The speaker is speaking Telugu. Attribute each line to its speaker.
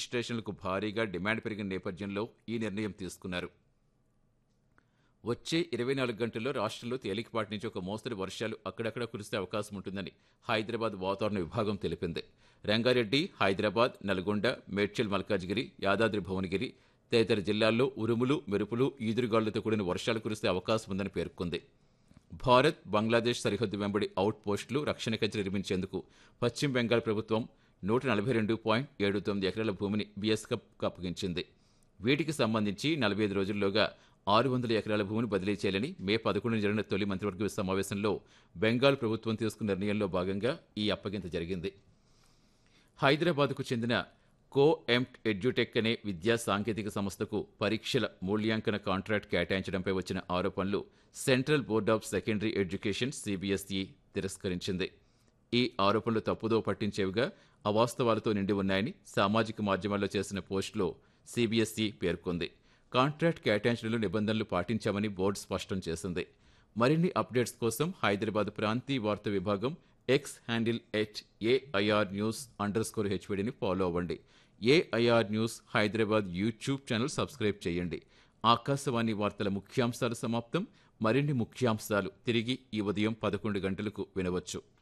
Speaker 1: రిజిస్ట్రేషన్లకు భారీగా డిమాండ్ పెరిగిన నేపథ్యంలో ఈ నిర్ణయం తీసుకున్నారు వచ్చే ఇరవై నాలుగు గంటల్లో రాష్ట్రంలో తేలికపాటి నుంచి ఒక మోస్తరు వర్షాలు అక్కడక్కడ కురిసే అవకాశం ఉంటుందని హైదరాబాద్ వాతావరణ విభాగం తెలిపింది రంగారెడ్డి హైదరాబాద్ నల్గొండ మేడ్చల్ మల్కాజ్గిరి యాదాద్రి భువనగిరి తదితర జిల్లాల్లో ఉరుములు మెరుపులు ఈదురుగాలులతో కూడిన వర్షాలు కురిసే అవకాశం ఉందని పేర్కొంది భారత్ బంగ్లాదేశ్ సరిహద్దు వెంబడి అవుట్ పోస్టులు రక్షణ కంచె నిర్మించేందుకు పశ్చిమ బెంగాల్ ప్రభుత్వం నూట నలభై రెండు పాయింట్ ఏడు తొమ్మిది ఎకరాల భూమిని బీఎస్కప్కు అప్పగించింది వీటికి సంబంధించి నలభై ఐదు రోజుల్లోగా ఆరు వందల ఎకరాల భూమిని బదిలీ చేయాలని మే పదకొండున జరిగిన తొలి మంత్రివర్గ సమావేశంలో బెంగాల్ ప్రభుత్వం తీసుకున్న నిర్ణయంలో భాగంగా ఈ అప్పగింత జరిగింది హైదరాబాద్కు చెందిన కో ఎంప్ట్ ఎడ్యుటెక్ అనే విద్యా సాంకేతిక సంస్థకు పరీక్షల మూల్యాంకన కాంట్రాక్ట్ కేటాయించడంపై వచ్చిన ఆరోపణలు central board of secondary education CBSE తిరస్కరించింది ఈ ఆరోపణలు తప్పుదో పట్టించేవిగా అవాస్తవాలతో నిండి ఉన్నాయని సామాజిక మాధ్యమాల్లో చేసిన పోస్టులో సిబిఎస్ఈ పేర్కొంది కాంట్రాక్ట్ కేటాయించడంలో నిబంధనలు పాటించామని బోర్డు స్పష్టం చేసింది మరిన్ని అప్డేట్స్ కోసం హైదరాబాద్ ప్రాంతీయ వార్తా విభాగం X handle H AIR news under score హెచ్వీడీని ఫాలో అవ్వండి AIR news Hyderabad YouTube channel subscribe చేయండి ఆకాశవాణి వార్తల ముఖ్యాంశాలు సమాప్తం మరిన్ని ముఖ్యాంశాలు తిరిగి ఈ ఉదయం పదకొండు గంటలకు వినవచ్చు